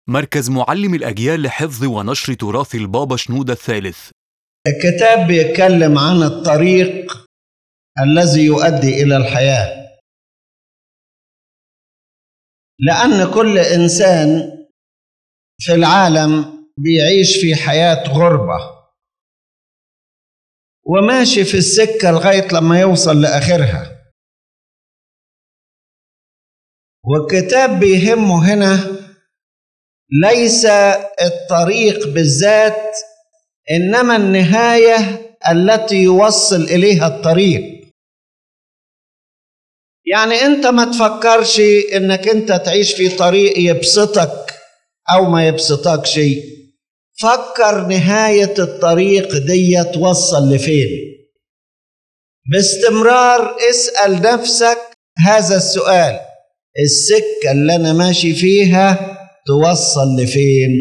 مركز معلم الأجيال لحفظ ونشر تراث البابا شنودة الثالث الكتاب بيتكلم عن الطريق الذي يؤدي الى الحياه لان كل انسان في العالم بيعيش في حياه غربه وماشي في السكه لغايه لما يوصل لاخرها والكتاب بيهمه هنا ليس الطريق بالذات انما النهايه التي يوصل اليها الطريق يعني انت ما تفكرش انك انت تعيش في طريق يبسطك او ما يبسطكش فكر نهايه الطريق دي توصل لفين باستمرار اسال نفسك هذا السؤال السكه اللي انا ماشي فيها توصل لفين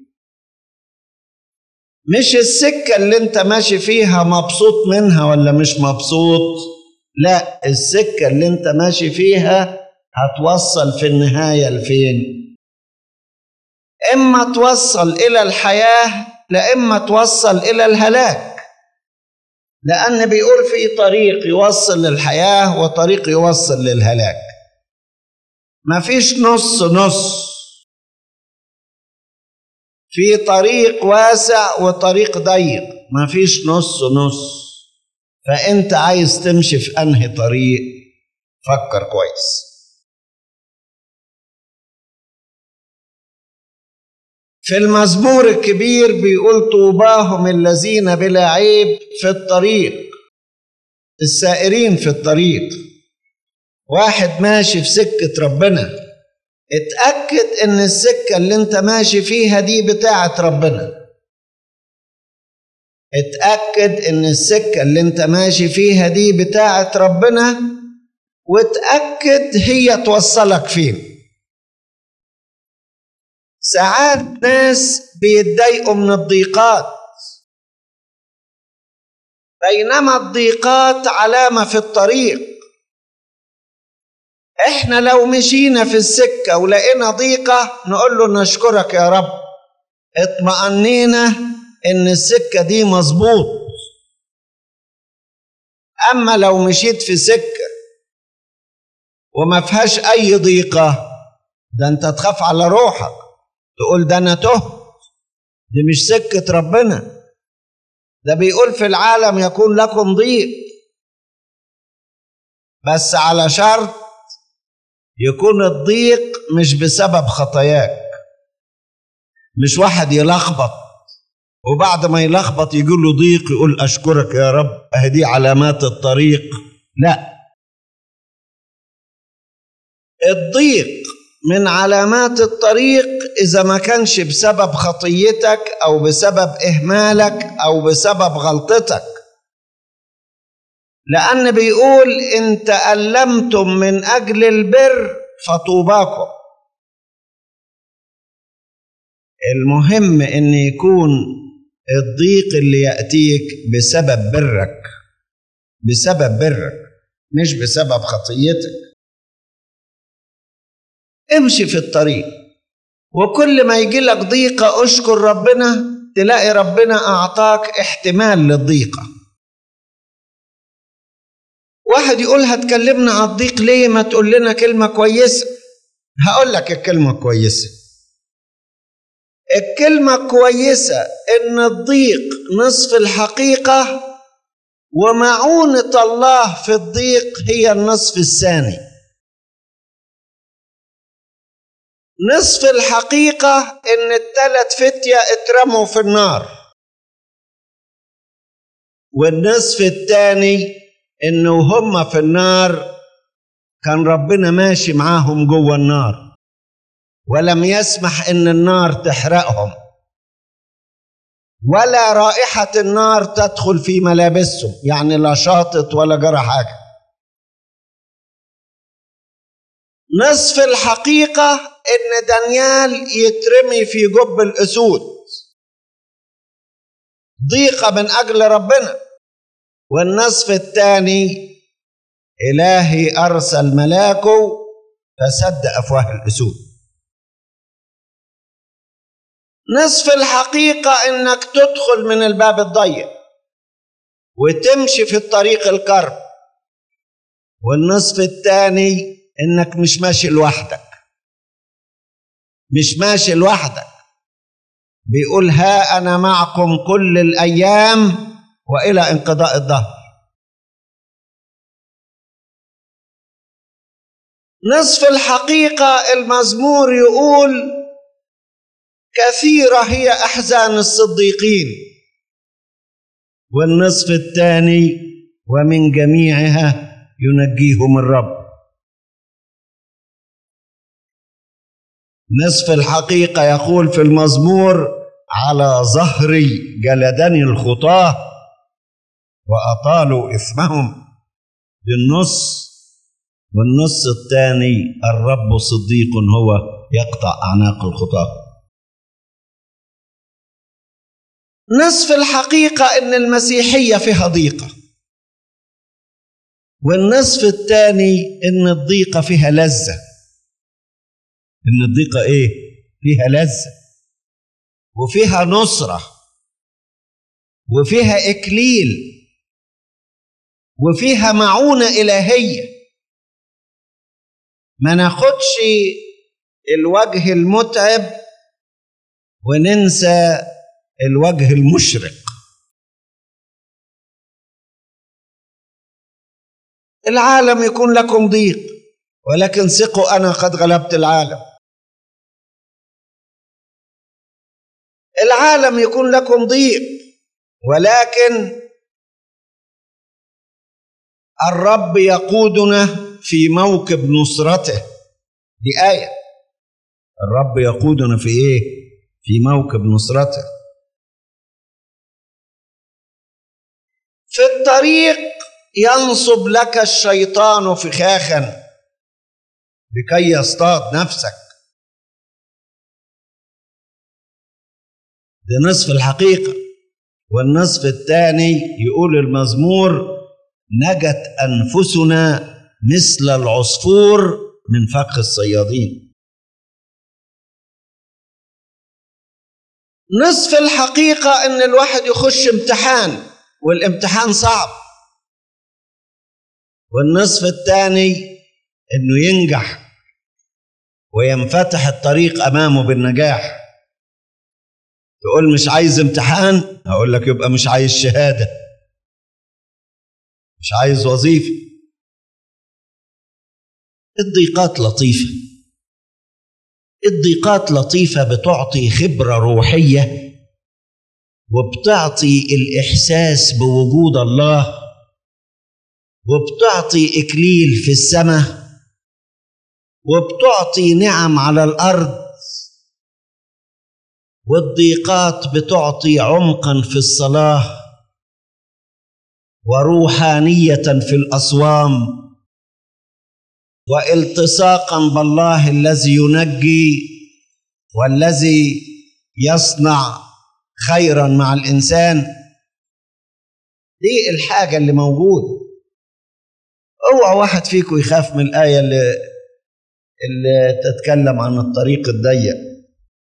مش السكة اللي انت ماشي فيها مبسوط منها ولا مش مبسوط لا السكة اللي انت ماشي فيها هتوصل في النهاية لفين اما توصل الى الحياة لا اما توصل الى الهلاك لان بيقول في طريق يوصل للحياة وطريق يوصل للهلاك مفيش نص نص في طريق واسع وطريق ضيق مفيش نص نص فانت عايز تمشي في انهي طريق فكر كويس في المزمور الكبير بيقول طوباهم الذين بلا عيب في الطريق السائرين في الطريق واحد ماشي في سكة ربنا اتأكد ان السكة اللي انت ماشي فيها دي بتاعت ربنا اتأكد ان السكة اللي انت ماشي فيها دي بتاعت ربنا واتأكد هي توصلك فين ساعات ناس بيتضايقوا من الضيقات بينما الضيقات علامة في الطريق احنا لو مشينا في السكة ولقينا ضيقة نقول له نشكرك يا رب اطمأنينا ان السكة دي مظبوط اما لو مشيت في سكة وما فيهاش اي ضيقة ده انت تخاف على روحك تقول ده انا تهت دي مش سكة ربنا ده بيقول في العالم يكون لكم ضيق بس على شرط يكون الضيق مش بسبب خطاياك مش واحد يلخبط وبعد ما يلخبط يقول له ضيق يقول اشكرك يا رب اهدي علامات الطريق لا الضيق من علامات الطريق اذا ما كانش بسبب خطيتك او بسبب اهمالك او بسبب غلطتك لان بيقول ان تالمتم من اجل البر فطوباكم المهم ان يكون الضيق اللي ياتيك بسبب برك بسبب برك مش بسبب خطيتك امشي في الطريق وكل ما يجي لك ضيقة اشكر ربنا تلاقي ربنا أعطاك احتمال للضيقة واحد يقول هتكلمنا عن الضيق ليه ما تقول لنا كلمة كويسة هقول لك الكلمة كويسة الكلمة كويسة إن الضيق نصف الحقيقة ومعونة الله في الضيق هي النصف الثاني نصف الحقيقة إن التلات فتية اترموا في النار والنصف الثاني إنه هم في النار كان ربنا ماشي معاهم جوه النار ولم يسمح إن النار تحرقهم ولا رائحة النار تدخل في ملابسهم يعني لا شاطت ولا جرى حاجة نصف الحقيقة إن دانيال يترمي في جب الأسود ضيقة من أجل ربنا والنصف الثاني إلهي أرسل ملاكه فسد أفواه الأسود نصف الحقيقة إنك تدخل من الباب الضيق وتمشي في الطريق الكرب والنصف الثاني إنك مش ماشي لوحدك مش ماشي لوحدك بيقول ها أنا معكم كل الأيام وإلى انقضاء الدهر نصف الحقيقة المزمور يقول كثيرة هي أحزان الصديقين والنصف الثاني ومن جميعها ينجيهم الرب نصف الحقيقة يقول في المزمور على ظهري جلدني الخطاة وأطالوا إثمهم بالنص والنص الثاني الرب صديق هو يقطع أعناق الخطاة نصف الحقيقة إن المسيحية فيها ضيقة والنصف الثاني إن الضيقة فيها لذة إن الضيقة إيه؟ فيها لذة وفيها نصرة وفيها إكليل وفيها معونة إلهية ما ناخدش الوجه المتعب وننسى الوجه المشرق العالم يكون لكم ضيق ولكن ثقوا انا قد غلبت العالم العالم يكون لكم ضيق ولكن الرب يقودنا في موكب نصرته دي آية الرب يقودنا في إيه؟ في موكب نصرته في الطريق ينصب لك الشيطان فخاخا لكي يصطاد نفسك ده نصف الحقيقة والنصف الثاني يقول المزمور نجت أنفسنا مثل العصفور من فخ الصيادين نصف الحقيقة إن الواحد يخش امتحان والامتحان صعب والنصف الثاني إنه ينجح وينفتح الطريق أمامه بالنجاح يقول مش عايز امتحان هقول لك يبقى مش عايز شهادة مش عايز وظيفة الضيقات لطيفة الضيقات لطيفة بتعطي خبرة روحية وبتعطي الإحساس بوجود الله وبتعطي إكليل في السماء وبتعطي نعم على الأرض والضيقات بتعطي عمقا في الصلاة وروحانية في الأصوام والتصاقا بالله الذي ينجي والذي يصنع خيرا مع الانسان دي الحاجه اللي موجوده اوعى واحد فيكم يخاف من الايه اللي اللي تتكلم عن الطريق الضيق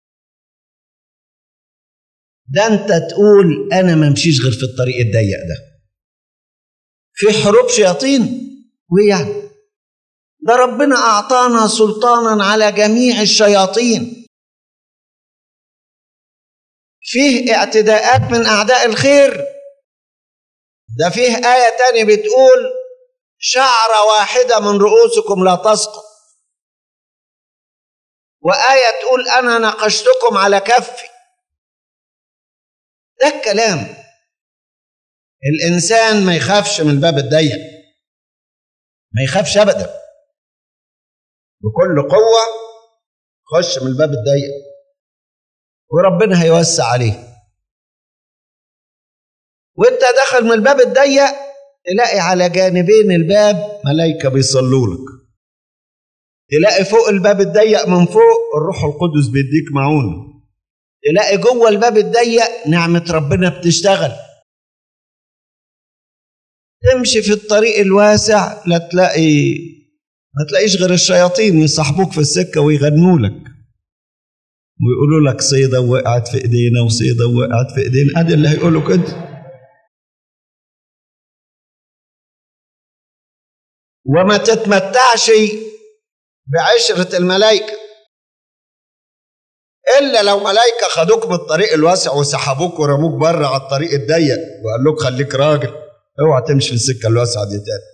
ده انت تقول انا ما امشيش غير في الطريق الضيق ده في حروب شياطين وايه يعني ده ربنا أعطانا سلطانا على جميع الشياطين فيه اعتداءات من أعداء الخير ده فيه آية تانية بتقول شعرة واحدة من رؤوسكم لا تسقط وآية تقول أنا نقشتكم على كفي ده الكلام الإنسان ما يخافش من الباب الضيق ما يخافش أبداً بكل قوة خش من الباب الضيق وربنا هيوسع عليه وانت داخل من الباب الضيق تلاقي على جانبين الباب ملائكة بيصلوا لك تلاقي فوق الباب الضيق من فوق الروح القدس بيديك معونة تلاقي جوه الباب الضيق نعمة ربنا بتشتغل تمشي في الطريق الواسع لا تلاقي ما تلاقيش غير الشياطين يصاحبوك في السكة ويغنوا لك ويقولوا لك صيدة وقعت في ايدينا وصيدة وقعت في ايدينا ادي اللي هيقولوا كده وما تتمتعش بعشرة الملائكة إلا لو ملائكة خدوك من الطريق الواسع وسحبوك ورموك بره على الطريق الضيق وقال لك خليك راجل اوعى تمشي في السكة الواسعة دي تاني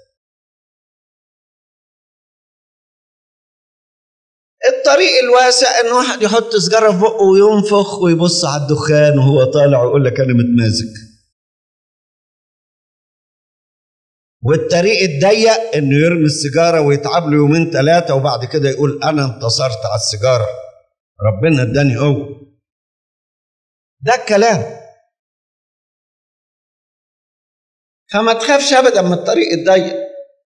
الطريق الواسع ان واحد يحط سجاره في بقه وينفخ ويبص على الدخان وهو طالع ويقول لك انا متمازج والطريق الضيق انه يرمي السيجاره ويتعب له يومين ثلاثه وبعد كده يقول انا انتصرت على السيجاره ربنا اداني قوه ده الكلام فما تخافش ابدا من الطريق الضيق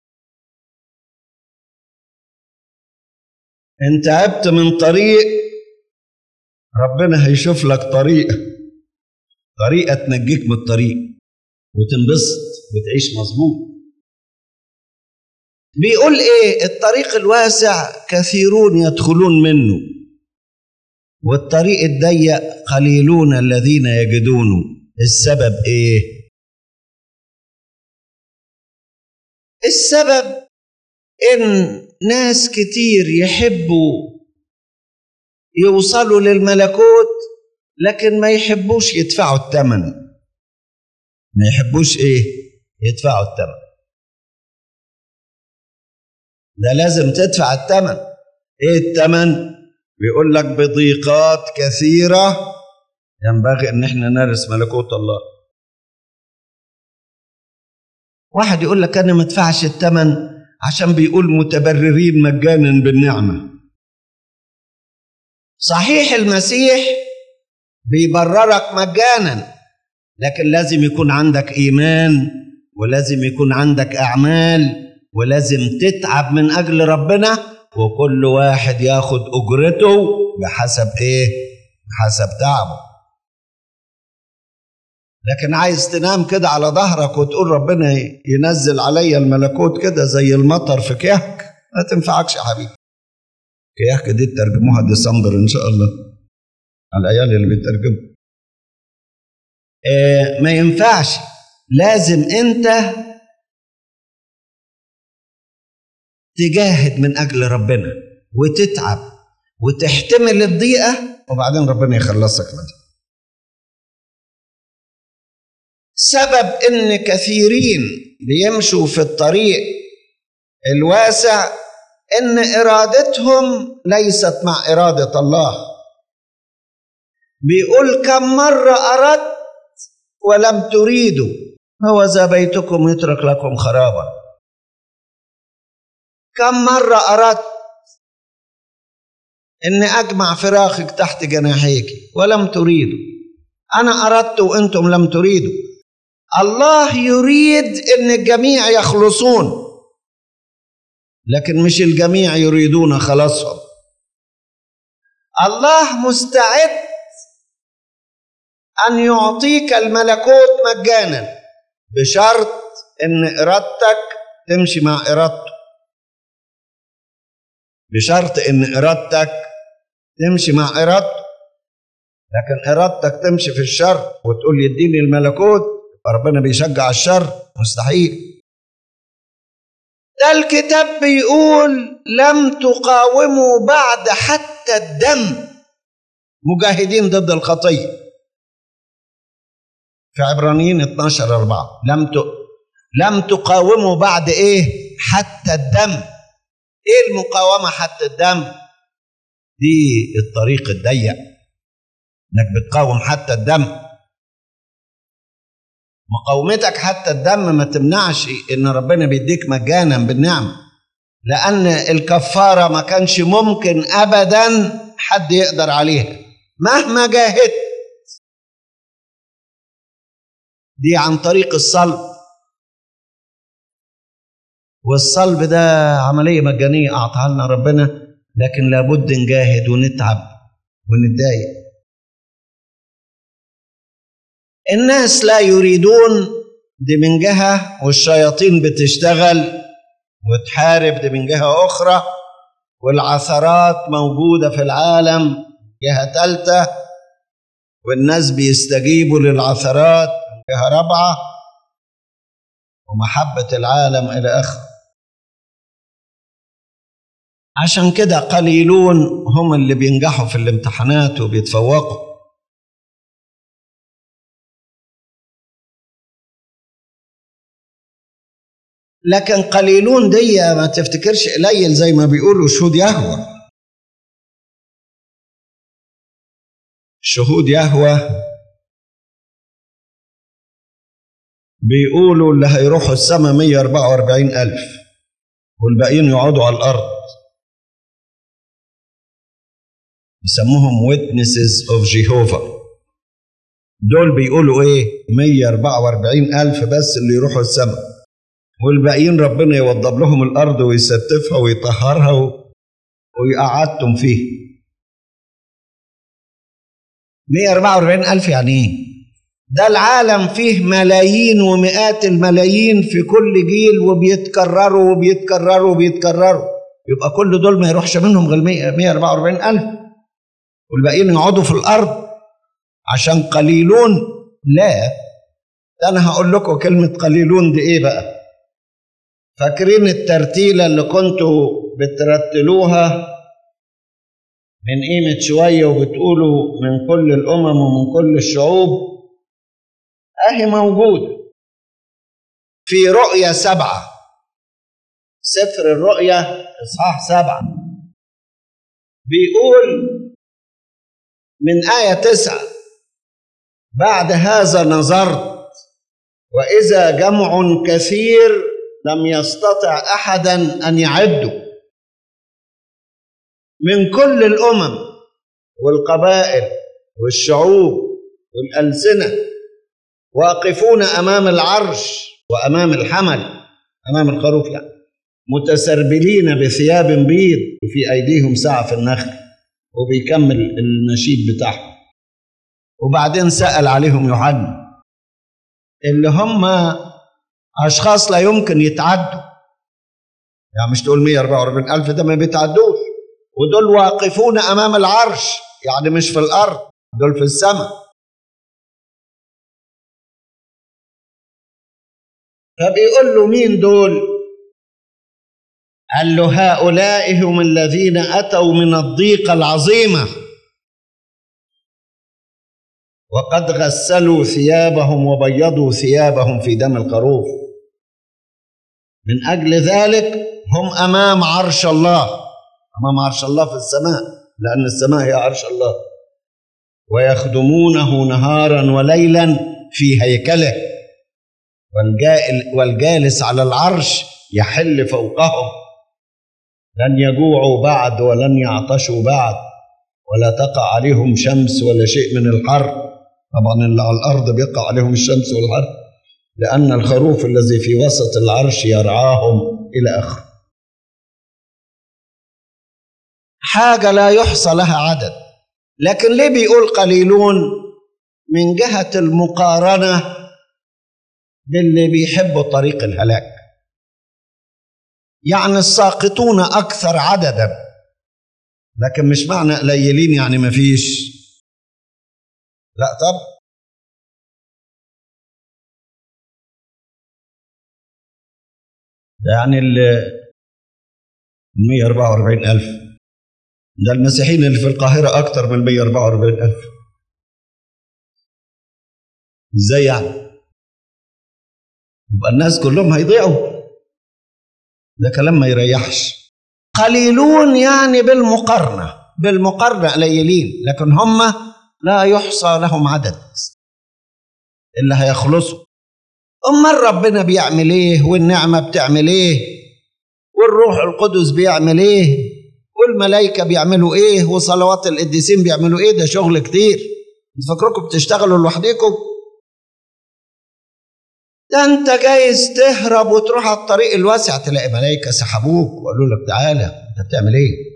انت عبت من طريق ربنا هيشوف لك طريقه طريقه تنجيك من الطريق وتنبسط وتعيش مظبوط بيقول ايه الطريق الواسع كثيرون يدخلون منه والطريق الضيق قليلون الذين يجدونه السبب ايه السبب ان ناس كتير يحبوا يوصلوا للملكوت لكن ما يحبوش يدفعوا الثمن ما يحبوش ايه يدفعوا الثمن ده لازم تدفع الثمن ايه الثمن بيقول لك بضيقات كثيره ينبغي ان احنا نرث ملكوت الله واحد يقول لك انا ما ادفعش الثمن عشان بيقول متبررين مجانا بالنعمه صحيح المسيح بيبررك مجانا لكن لازم يكون عندك ايمان ولازم يكون عندك اعمال ولازم تتعب من اجل ربنا وكل واحد ياخد اجرته بحسب ايه بحسب تعبه لكن عايز تنام كده على ظهرك وتقول ربنا ينزل عليا الملكوت كده زي المطر في كيهك ما تنفعكش يا حبيبي كيهك دي ترجموها ديسمبر ان شاء الله على العيال اللي بيترجموا آه ما ينفعش لازم انت تجاهد من اجل ربنا وتتعب وتحتمل الضيقه وبعدين ربنا يخلصك منها سبب ان كثيرين بيمشوا في الطريق الواسع ان ارادتهم ليست مع اراده الله بيقول كم مره اردت ولم تريدوا هو ذا بيتكم يترك لكم خرابا كم مره اردت ان اجمع فراخك تحت جناحيك ولم تريدوا انا اردت وانتم لم تريدوا الله يريد ان الجميع يخلصون لكن مش الجميع يريدون خلاصهم الله مستعد ان يعطيك الملكوت مجانا بشرط ان ارادتك تمشي مع ارادته بشرط ان ارادتك تمشي مع ارادته لكن ارادتك تمشي في الشر وتقول يديني الملكوت ربنا بيشجع الشر مستحيل ده الكتاب بيقول لم تقاوموا بعد حتى الدم مجاهدين ضد الخطيه في عبرانيين 12 4 لم ت... لم تقاوموا بعد ايه حتى الدم ايه المقاومه حتى الدم دي الطريق الضيق انك بتقاوم حتى الدم مقاومتك حتى الدم ما تمنعش ان ربنا بيديك مجانا بالنعمه لان الكفاره ما كانش ممكن ابدا حد يقدر عليها مهما جاهدت دي عن طريق الصلب والصلب ده عمليه مجانيه اعطاها لنا ربنا لكن لابد نجاهد ونتعب ونتضايق الناس لا يريدون دي من جهة والشياطين بتشتغل وتحارب دي من جهة أخرى والعثرات موجودة في العالم جهة ثالثة والناس بيستجيبوا للعثرات جهة رابعة ومحبة العالم إلى آخره عشان كده قليلون هم اللي بينجحوا في الامتحانات وبيتفوقوا لكن قليلون دي ما تفتكرش قليل زي ما بيقولوا شهود يهوى شهود يهوى بيقولوا اللي هيروحوا السماء 144 ألف والباقيين يقعدوا على الأرض يسموهم witnesses of Jehovah دول بيقولوا ايه 144 ألف بس اللي يروحوا السماء والباقيين ربنا يوضب لهم الأرض ويستفها ويطهرها ويقعدتم فيه 144 ألف يعني ايه ده العالم فيه ملايين ومئات الملايين في كل جيل وبيتكرروا وبيتكرروا وبيتكرروا يبقى كل دول ما يروحش منهم غير 144 ألف والباقيين يقعدوا في الأرض عشان قليلون لا ده أنا هقول لكم كلمة قليلون دي إيه بقى فاكرين الترتيلة اللي كنتوا بترتلوها من قيمة شوية وبتقولوا من كل الأمم ومن كل الشعوب أهي موجودة في رؤية سبعة سفر الرؤية إصحاح سبعة بيقول من آية تسعة بعد هذا نظرت وإذا جمع كثير لم يستطع أحدا أن يعده من كل الأمم والقبائل والشعوب والألسنة واقفون أمام العرش وأمام الحمل أمام الخروف يعني متسربلين بثياب بيض وفي أيديهم سعف النخل وبيكمل النشيد بتاعهم وبعدين سأل عليهم يوحنا اللي هم أشخاص لا يمكن يتعدوا يعني مش تقول 144 ألف ده ما بيتعدوش ودول واقفون أمام العرش يعني مش في الأرض دول في السماء فبيقول له مين دول قال له هؤلاء هم الذين أتوا من الضيقة العظيمة وقد غسلوا ثيابهم وبيضوا ثيابهم في دم الخروف من أجل ذلك هم أمام عرش الله أمام عرش الله في السماء لأن السماء هي عرش الله ويخدمونه نهارا وليلا في هيكله والجالس على العرش يحل فوقهم لن يجوعوا بعد ولن يعطشوا بعد ولا تقع عليهم شمس ولا شيء من الحر طبعا اللي على الارض بيقع عليهم الشمس والحر لان الخروف الذي في وسط العرش يرعاهم الى اخره حاجه لا يحصى لها عدد لكن ليه بيقول قليلون من جهه المقارنه باللي بيحبوا طريق الهلاك يعني الساقطون اكثر عددا لكن مش معنى قليلين يعني ما فيش لا طب يعني ال 144 ألف ده المسيحيين اللي في القاهرة أكثر من 144 ألف إزاي يعني؟ يبقى الناس كلهم هيضيعوا ده كلام ما يريحش قليلون يعني بالمقارنة بالمقارنة قليلين لكن هم لا يحصى لهم عدد اللي هيخلصوا أمال ربنا بيعمل إيه والنعمة بتعمل إيه والروح القدس بيعمل إيه والملائكة بيعملوا إيه وصلوات القديسين بيعملوا إيه ده شغل كتير فاكركم بتشتغلوا لوحدكم ده انت جايز تهرب وتروح على الطريق الواسع تلاقي ملائكه سحبوك وقالوا لك تعالى انت بتعمل ايه؟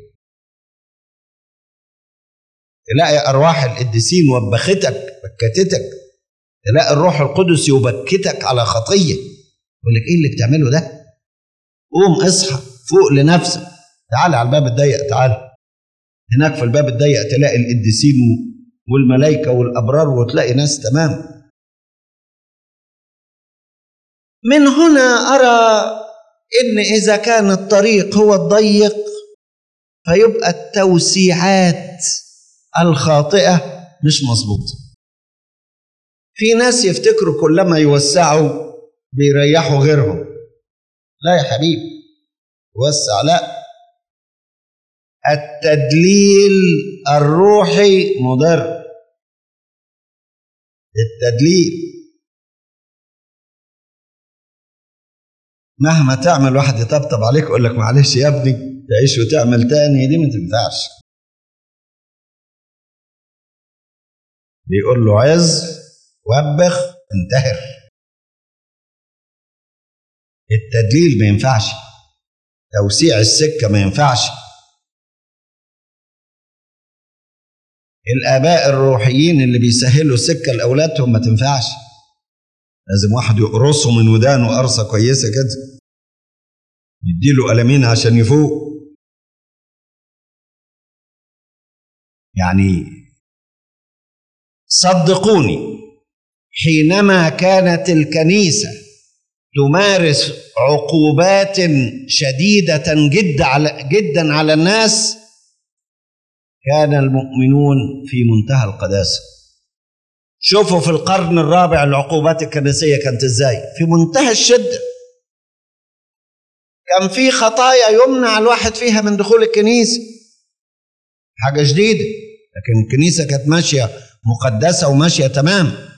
تلاقي ارواح القديسين وبختك بكتتك تلاقي الروح القدس يبكتك على خطيه يقول لك ايه اللي بتعمله ده؟ قوم اصحى فوق لنفسك تعالى على الباب الضيق تعالى هناك في الباب الضيق تلاقي القديسين والملائكة والأبرار وتلاقي ناس تمام من هنا أرى إن إذا كان الطريق هو الضيق فيبقى التوسيعات الخاطئة مش مظبوطة في ناس يفتكروا كلما يوسعوا بيريحوا غيرهم لا يا حبيبي وسع لا التدليل الروحي مضر التدليل مهما تعمل واحد يطبطب عليك يقول لك معلش يا ابني تعيش وتعمل تاني دي ما تنفعش بيقول له عز وبخ انتهر التدليل ما ينفعش توسيع السكة ما ينفعش الآباء الروحيين اللي بيسهلوا سكة لأولادهم ما تنفعش لازم واحد يقرصه من ودانه قرصة كويسة كده يديله قلمين عشان يفوق يعني صدقوني حينما كانت الكنيسة تمارس عقوبات شديدة جدا على جدا على الناس كان المؤمنون في منتهى القداسة شوفوا في القرن الرابع العقوبات الكنسية كانت ازاي في منتهى الشدة كان في خطايا يمنع الواحد فيها من دخول الكنيسة حاجة جديدة لكن الكنيسة كانت ماشية مقدسة وماشية تمام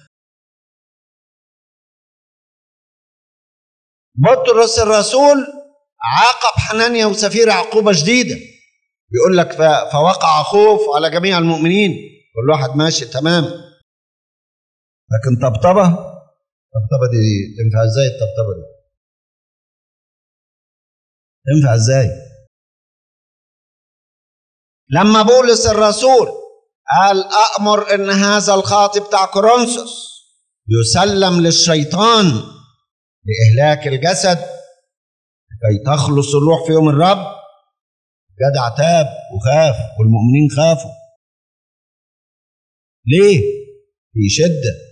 بطرس الرسول عاقب حنانيا وسفيرة عقوبة جديدة بيقول لك فوقع خوف على جميع المؤمنين كل واحد ماشي تمام لكن طبطبة طبطبة دي تنفع ازاي الطبطبة دي تنفع ازاي لما بولس الرسول قال أأمر إن هذا الخاطب بتاع كورنثوس يسلم للشيطان لإهلاك الجسد لكي تخلص الروح في يوم الرب جدع تاب وخاف والمؤمنين خافوا ليه؟ في شدة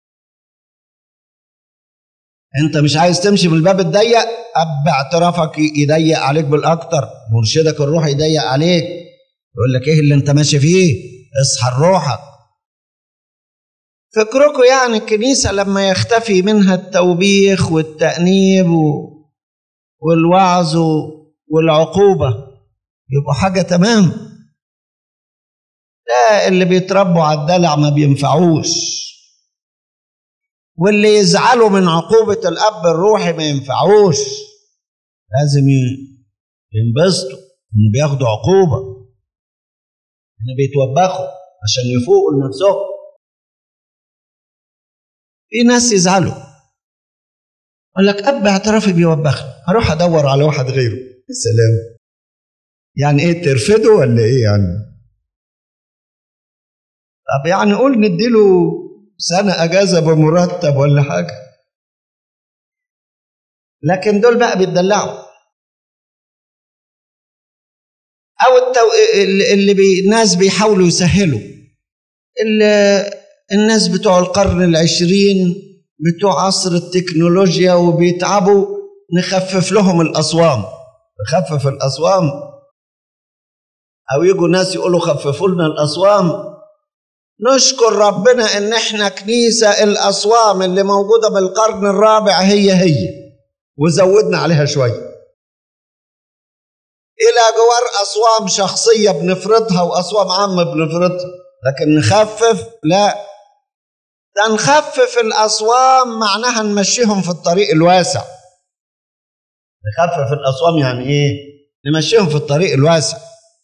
انت مش عايز تمشي بالباب الضيق اب اعترافك يضيق عليك بالاكتر مرشدك الروح يضيق عليك يقول لك ايه اللي انت ماشي فيه اصحى لروحك فكركم يعني الكنيسة لما يختفي منها التوبيخ والتأنيب والوعظ والعقوبة يبقوا حاجة تمام لا اللي بيتربوا على الدلع ما بينفعوش واللي يزعلوا من عقوبة الأب الروحي ما ينفعوش لازم ينبسطوا إن بياخدوا عقوبة إن بيتوبخوا عشان يفوقوا لنفسهم في ناس يزعلوا يقول لك أب اعترافي بيوبخني هروح أدور على واحد غيره السلام يعني إيه ترفضه ولا إيه يعني طب يعني قول نديله سنة أجازة بمرتب ولا حاجة لكن دول بقى بيتدلعوا أو التو... اللي بي... الناس بيحاولوا يسهلوا اللي... الناس بتوع القرن العشرين بتوع عصر التكنولوجيا وبيتعبوا نخفف لهم الأصوام نخفف الأصوام أو يجوا ناس يقولوا خففوا لنا الأصوام نشكر ربنا ان احنا كنيسة الاصوام اللي موجودة بالقرن الرابع هي هي وزودنا عليها شوية الى جوار اصوام شخصية بنفرضها واصوام عامة بنفرضها لكن نخفف لا ده نخفف الاصوام معناها نمشيهم في الطريق الواسع نخفف الاصوام يعني ايه نمشيهم في الطريق الواسع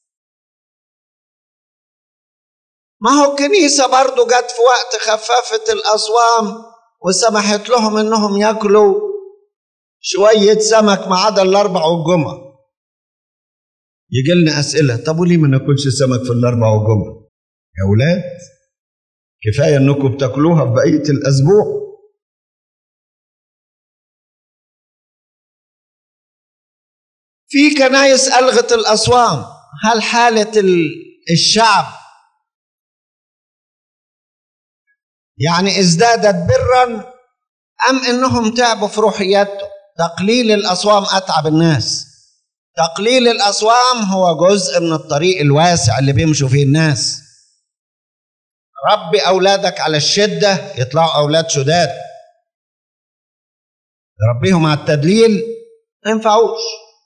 ما هو الكنيسة برضو جت في وقت خففت الأصوام وسمحت لهم إنهم ياكلوا شوية سمك ما عدا الأربع والجمعة يجي لنا أسئلة طب وليه ما ناكلش سمك في الأربع والجمعة؟ يا ولاد كفاية إنكم بتاكلوها في بقية الأسبوع في كنايس ألغت الأصوام هل حالة ال الشعب يعني ازدادت برا ام انهم تعبوا في روحياتهم تقليل الاصوام اتعب الناس تقليل الاصوام هو جزء من الطريق الواسع اللي بيمشوا فيه الناس ربي اولادك على الشده يطلعوا اولاد شداد ربيهم على التدليل ما ينفعوش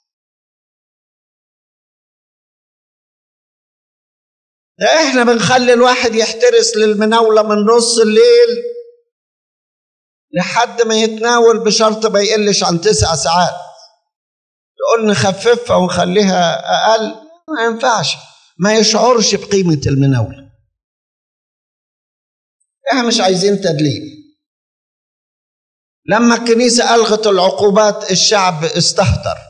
ده احنا بنخلي الواحد يحترس للمناولة من نص الليل لحد ما يتناول بشرط ما يقلش عن تسع ساعات تقول نخففها ونخليها أقل ما ينفعش ما يشعرش بقيمة المناولة احنا مش عايزين تدليل لما الكنيسة ألغت العقوبات الشعب استهتر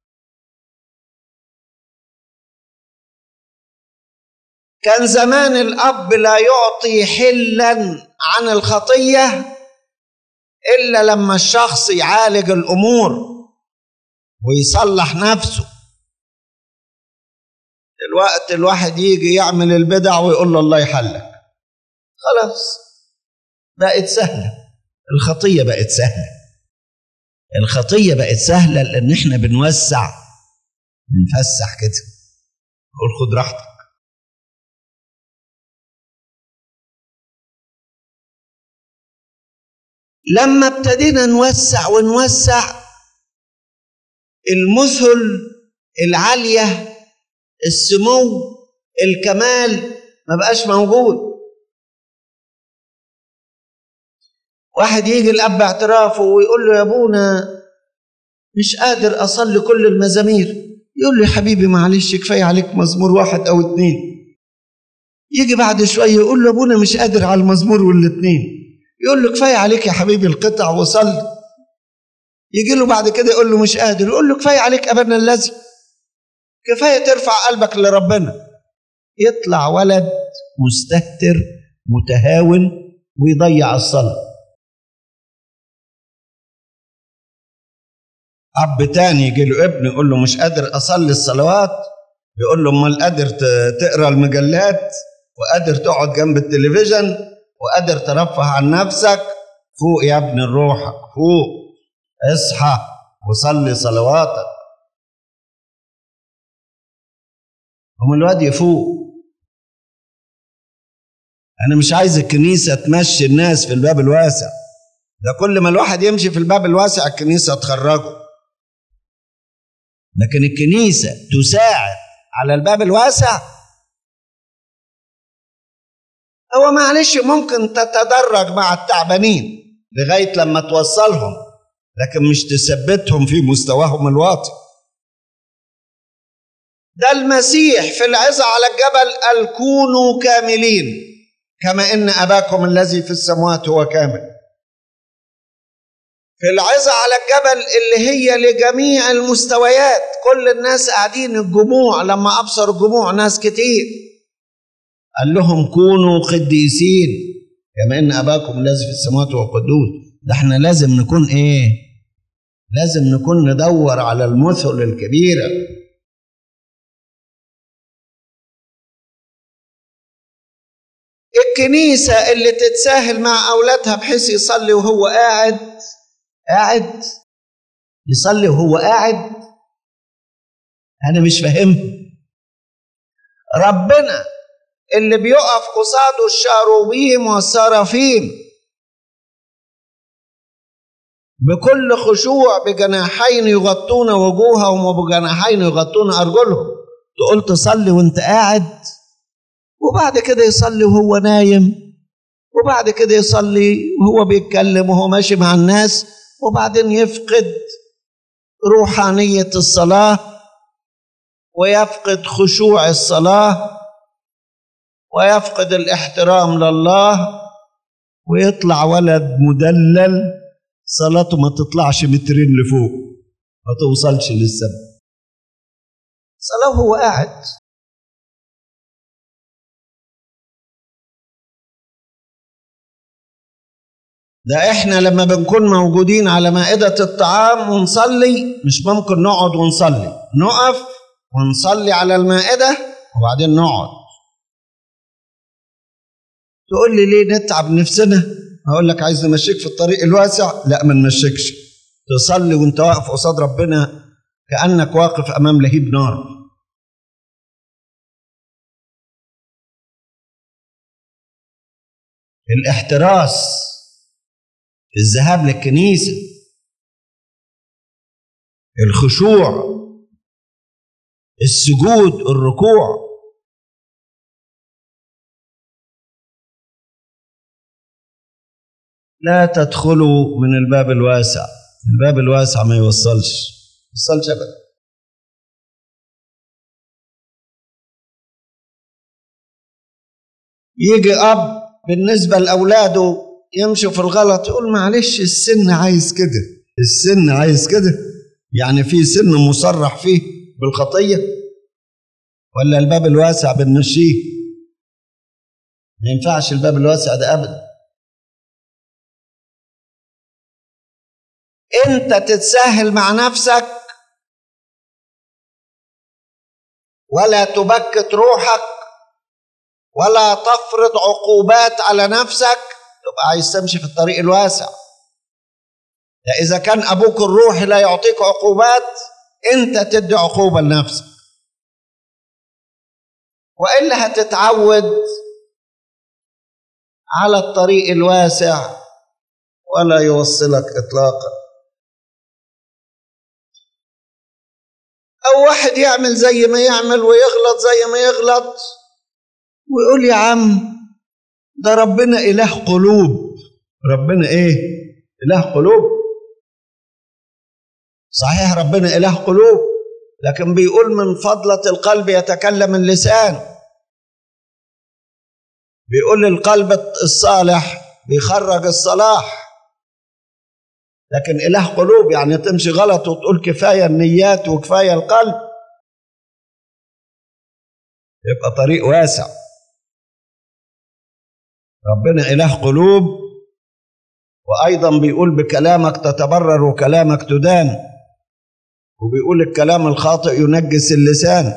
كان زمان الأب لا يعطي حلا عن الخطية إلا لما الشخص يعالج الأمور ويصلح نفسه الوقت الواحد يجي يعمل البدع ويقول له الله يحلك خلاص بقت سهلة الخطية بقت سهلة الخطية بقت سهلة لأن احنا بنوسع بنفسح كده نقول خد راحتك لما ابتدينا نوسع ونوسع المثل العالية السمو الكمال ما بقاش موجود واحد يجي الأب اعترافه ويقول له يا أبونا مش قادر أصلي كل المزامير يقول له يا حبيبي معلش كفاية عليك مزمور واحد أو اتنين يجي بعد شوية يقول له أبونا مش قادر على المزمور والاتنين يقول له كفايه عليك يا حبيبي القطع وصل يجي له بعد كده يقول له مش قادر يقول له كفايه عليك ابدا الذي كفايه ترفع قلبك لربنا يطلع ولد مستهتر متهاون ويضيع الصلاه اب تاني يجي له ابن يقول له مش قادر اصلي الصلوات يقول له امال قادر تقرا المجلات وقادر تقعد جنب التلفزيون وقادر ترفه عن نفسك فوق يا ابن روحك فوق اصحى وصلي صلواتك هم الواد يفوق انا مش عايز الكنيسه تمشي الناس في الباب الواسع ده كل ما الواحد يمشي في الباب الواسع الكنيسه تخرجه لكن الكنيسه تساعد على الباب الواسع هو معلش ممكن تتدرج مع التعبانين لغايه لما توصلهم لكن مش تثبتهم في مستواهم الواطي ده المسيح في العظة على الجبل قال كونوا كاملين كما ان اباكم الذي في السماوات هو كامل في العظة على الجبل اللي هي لجميع المستويات كل الناس قاعدين الجموع لما ابصر الجموع ناس كتير قال لهم كونوا قديسين كما ان اباكم الذي في السماوات هو قدوس ده احنا لازم نكون ايه لازم نكون ندور على المثل الكبيره الكنيسة اللي تتساهل مع أولادها بحيث يصلي وهو قاعد قاعد يصلي وهو قاعد أنا مش فاهم ربنا اللي بيقف قصاده الشاروبيم والسرافيم بكل خشوع بجناحين يغطون وجوههم وبجناحين يغطون أرجلهم تقول تصلي وانت قاعد وبعد كده يصلي وهو نايم وبعد كده يصلي وهو بيتكلم وهو ماشي مع الناس وبعدين يفقد روحانية الصلاة ويفقد خشوع الصلاة ويفقد الاحترام لله ويطلع ولد مدلل صلاته ما تطلعش مترين لفوق ما توصلش للسما صلاة وهو قاعد ده احنا لما بنكون موجودين على مائدة الطعام ونصلي مش ممكن نقعد ونصلي نقف ونصلي على المائدة وبعدين نقعد تقول لي ليه نتعب نفسنا هقول لك عايز نمشيك في الطريق الواسع لا ما نمشيكش تصلي وانت واقف قصاد ربنا كانك واقف امام لهيب نار الاحتراس الذهاب للكنيسه الخشوع السجود الركوع لا تدخلوا من الباب الواسع الباب الواسع ما يوصلش يوصلش ابدا يجي اب بالنسبه لاولاده يمشوا في الغلط يقول معلش السن عايز كده السن عايز كده يعني في سن مصرح فيه بالخطيه ولا الباب الواسع بنمشيه ما ينفعش الباب الواسع ده ابدا انت تتساهل مع نفسك ولا تبكت روحك ولا تفرض عقوبات على نفسك تبقى عايز تمشي في الطريق الواسع ده اذا كان ابوك الروحي لا يعطيك عقوبات انت تدي عقوبه لنفسك والا هتتعود على الطريق الواسع ولا يوصلك اطلاقا او واحد يعمل زي ما يعمل ويغلط زي ما يغلط ويقول يا عم ده ربنا اله قلوب ربنا ايه اله قلوب صحيح ربنا اله قلوب لكن بيقول من فضله القلب يتكلم اللسان بيقول القلب الصالح بيخرج الصلاح لكن إله قلوب يعني تمشي غلط وتقول كفاية النيات وكفاية القلب يبقى طريق واسع ربنا إله قلوب وأيضا بيقول بكلامك تتبرر وكلامك تدان وبيقول الكلام الخاطئ ينجس اللسان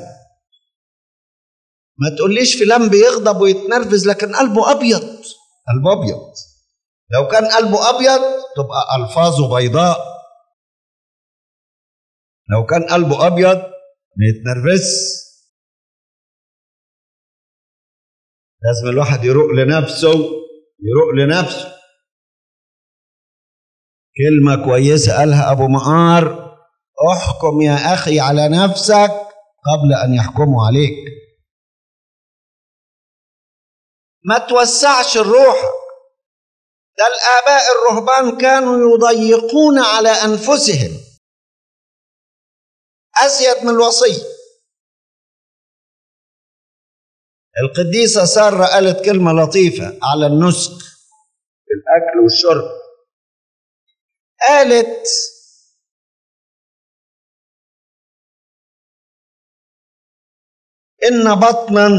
ما تقوليش فلان بيغضب ويتنرفز لكن قلبه أبيض قلبه أبيض لو كان قلبه أبيض تبقى ألفاظه بيضاء لو كان قلبه أبيض ما يتنرفزش لازم الواحد يروق لنفسه يروق لنفسه كلمة كويسة قالها أبو مقار احكم يا أخي على نفسك قبل أن يحكموا عليك ما توسعش الروح ده الآباء الرهبان كانوا يضيقون على أنفسهم أزيد من الوصية القديسة سارة قالت كلمة لطيفة على النسك الأكل والشرب قالت إن بطنا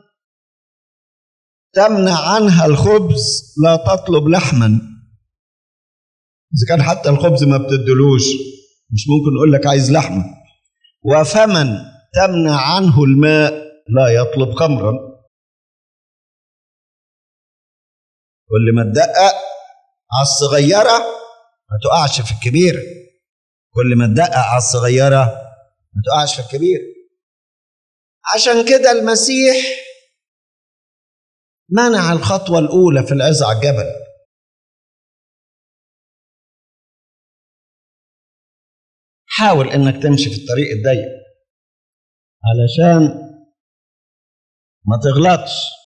تمنع عنها الخبز لا تطلب لحما إذا كان حتى الخبز ما بتدلوش مش ممكن نقول لك عايز لحمة وفمن تمنع عنه الماء لا يطلب خمرا واللي ما تدقق على الصغيرة ما تقعش في الكبيرة كل ما تدقق على الصغيرة ما تقعش في الكبيرة عشان كده المسيح منع الخطوة الأولى في العز على الجبل حاول إنك تمشي في الطريق الضيق علشان ما تغلطش